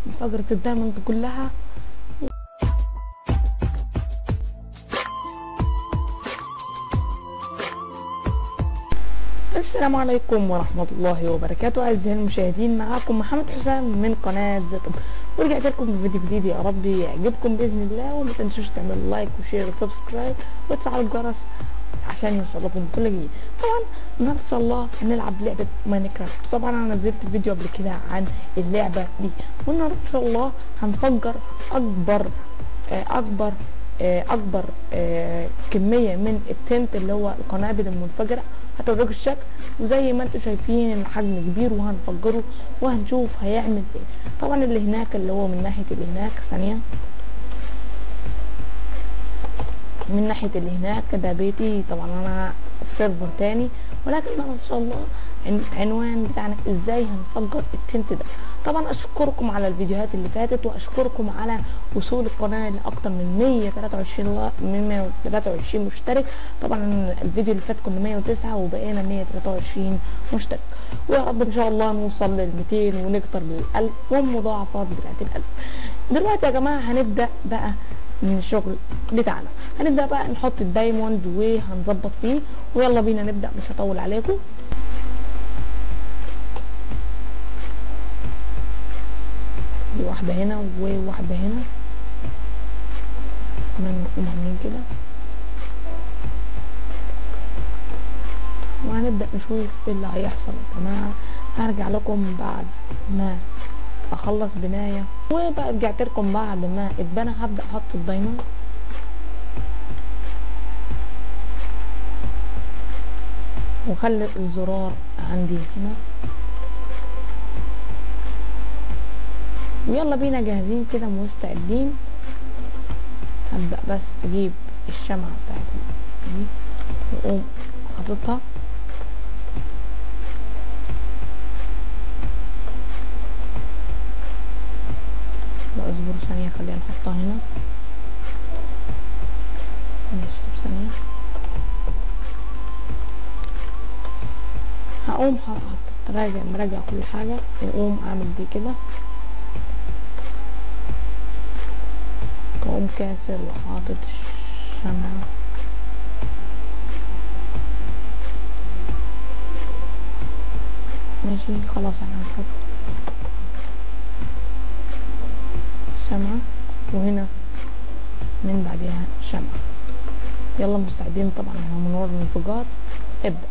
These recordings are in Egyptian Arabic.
انفجرت الدايموند كلها السلام عليكم ورحمة الله وبركاته أعزائي المشاهدين معاكم محمد حسام من قناة زيتون ورجعت لكم بفيديو جديد يا رب يعجبكم بإذن الله وما تنسوش تعملوا لايك وشير وسبسكرايب وتفعلوا الجرس عشان يوصل لكم كل جديد طبعا النهارده ان شاء الله هنلعب لعبه ماينكرافت طبعا انا نزلت فيديو قبل كده عن اللعبه دي والنهارده ان شاء الله هنفجر اكبر آه، اكبر آه، اكبر آه، كميه من التنت اللي هو القنابل المنفجره هتوريكم الشكل وزي ما انتم شايفين الحجم كبير وهنفجره وهنشوف هيعمل ايه طبعا اللي هناك اللي هو من ناحيه اللي هناك ثانيه من ناحية اللي هناك ده بيتي طبعا انا في سيرفر تاني ولكن انا ان شاء الله عن- عنوان بتاعنا ازاي هنفجر التنت ده طبعا اشكركم على الفيديوهات اللي فاتت واشكركم على وصول القناة لاكتر من 123 لا- من 123 مشترك طبعا الفيديو اللي فات كنا 109 وبقينا 123 مشترك ويا رب ان شاء الله نوصل لل 200 ونكتر لل 1000 والمضاعفات بتاعت ال 1000 دلوقتي يا جماعة هنبدأ بقى من الشغل بتاعنا هنبدا بقى نحط الدايموند وهنظبط فيه ويلا بينا نبدا مش هطول عليكم دي واحده هنا وواحده هنا كمان نقوم عاملين كده وهنبدا نشوف ايه اللي هيحصل يا جماعه هرجع لكم بعد ما اخلص بنايه وبقى رجعت لكم بعد ما اتبنى هبدا احط الدايموند وخلي الزرار عندي هنا ويلا بينا جاهزين كده مستعدين هبدأ بس اجيب الشمعة بتاعتي دي واقوم حاططها لا اصبر ثانية خلينا نحطها هنا ماشي ثانية هقوم حاطط راجع مراجع كل حاجة واقوم اعمل دي كده اقوم كاسر وحاطط الشمعة ماشي خلاص انا هحط شمعة وهنا من بعدها شمعة يلا مستعدين طبعا احنا منور الانفجار ابدأ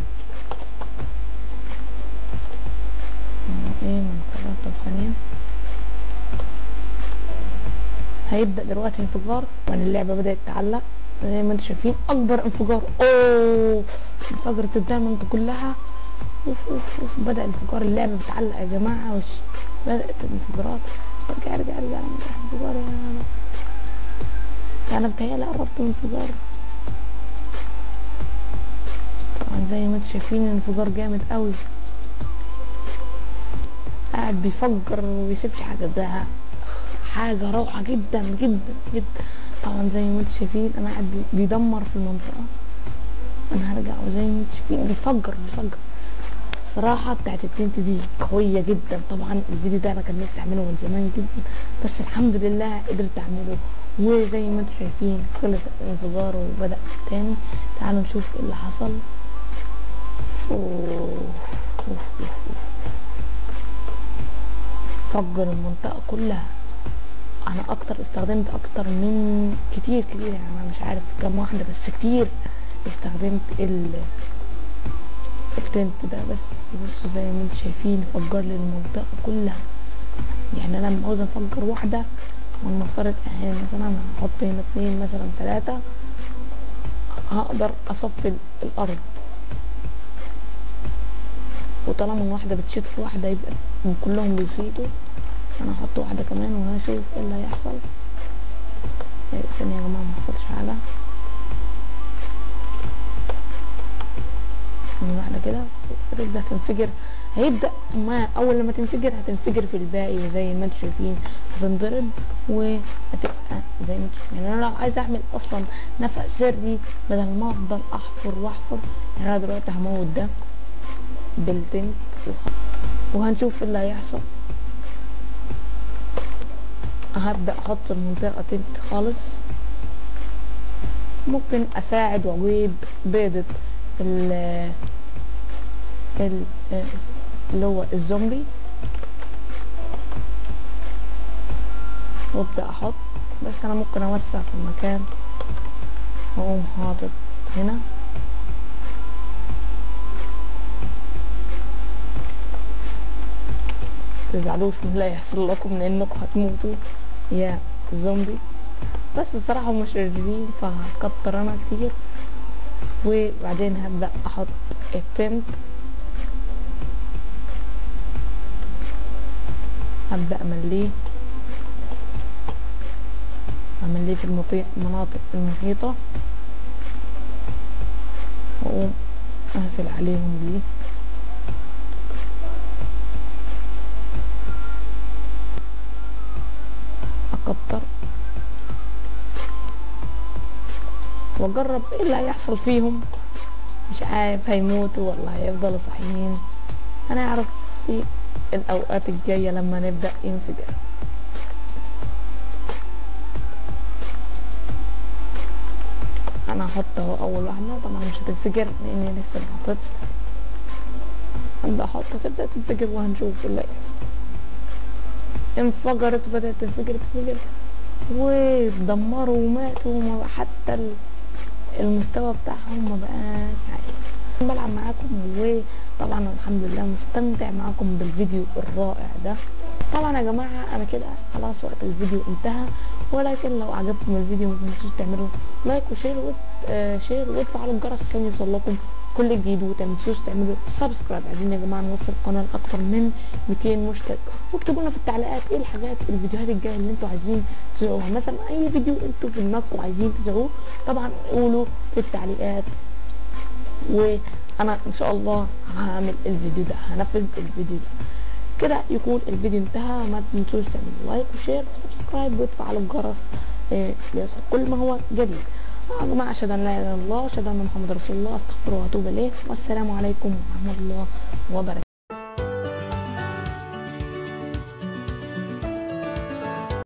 ايه من انفجار طب ثانية هيبدأ دلوقتي انفجار وان اللعبة بدأت تعلق زي ما انتم شايفين اكبر انفجار اوه انفجرت الدايموند كلها اوف اوف اوف بدأ انفجار اللعبة بتعلق يا جماعة وش بدأت الانفجارات ارجع ارجع ارجع انفجار يا انا بتهيألي قربت من انفجار طبعا زي ما انتم شايفين الانفجار جامد قوي قاعد بيفجر وما بيسيبش حاجه ده حاجه روعه جدا جدا جدا طبعا زي ما انتم شايفين انا قاعد بي- بيدمر في المنطقه انا هرجع وزي ما انتم شايفين بيفجر بيفجر صراحة بتاعت التنت دي قوية جدا طبعا الفيديو ده انا كان نفسي اعمله من زمان جدا بس الحمد لله قدرت اعمله وزي ما انتم شايفين خلص الانفجار وبدأ تاني تعالوا نشوف ايه اللي حصل أوه. أوف أوف أوف. فجر المنطقة كلها انا اكتر استخدمت اكتر من كتير كتير يعني انا مش عارف كام واحدة بس كتير استخدمت ال التنت ده بس بصوا زي ما انتم شايفين فجر لي المنطقة كلها يعني انا لما عاوز افجر واحدة ونفترض يعني مثلا هحط هنا اتنين مثلا تلاتة هقدر اصفي ال- الارض وطالما ان واحدة بتشيط في واحدة يبقى كلهم بيفيدوا انا هحط واحدة كمان وهشوف ايه اللي هيحصل إيه، ثانية يا جماعة ما حصلش حاجة من واحدة كده هتبدأ تنفجر هيبدأ ما أول لما تنفجر هتنفجر في الباقي وزي ما انتم شايفين هتنضرب وهتبقى زي ما انتم شايفين يعني أنا لو عايزة أعمل أصلا نفق سري بدل ما أفضل أحفر وأحفر يعني أنا دلوقتي هموت ده بالتنت وهنشوف ايه اللي هيحصل هبدأ احط المنطقة تلت خالص ممكن اساعد واجيب بيضة ال ال اللي هو الزومبي وابدأ احط بس انا ممكن اوسع في المكان واقوم حاطط هنا تزعلوش من اللي هيحصل لكم لانكم هتموتوا يا زومبي بس الصراحة هم شريرين فهكتر انا كتير وبعدين هبدأ احط التنت هبدأ امليه امليه في المناطق المحيطة واقوم اقفل عليهم بيه اكتر واجرب ايه اللي هيحصل فيهم مش عارف هيموتوا ولا هيفضلوا صحيين هنعرف في الاوقات الجايه لما نبدا ينفجر انا هحط اهو اول واحده طبعا مش هتنفجر لاني لسه ما حطيتش هبدا احط تبدا تنفجر وهنشوف اللي هيحصل انفجرت بدات تنفجر تنفجر ودمروا وماتوا حتى المستوى بتاعهم ما بقاش عالي بلعب معاكم وطبعا الحمد لله مستمتع معاكم بالفيديو الرائع ده طبعا يا جماعه انا كده خلاص وقت الفيديو انتهى ولكن لو عجبكم الفيديو ما تنسوش تعملوا لايك وشير وت... آه شير وتفعلوا الجرس عشان يوصل لكم كل جديد وما تنسوش تعملوا سبسكرايب عايزين يا جماعه نوصل القناه لاكتر من 200 مشترك واكتبوا لنا في التعليقات ايه الحاجات الفيديوهات الجايه اللي انتوا عايزين تذاعوها مثلا اي فيديو انتوا في دماغكم عايزين تذاعوه طبعا قولوا في التعليقات وانا ان شاء الله هعمل الفيديو ده هنفذ الفيديو ده كده يكون الفيديو انتهى ما تنسوش تعملوا لايك وشير وسبسكرايب وتفعلوا الجرس ليصل كل ما هو جديد يا جماعه اشهد ان لا اله الا الله اشهد ان محمد رسول الله استغفر واتوب اليه والسلام عليكم ورحمه الله وبركاته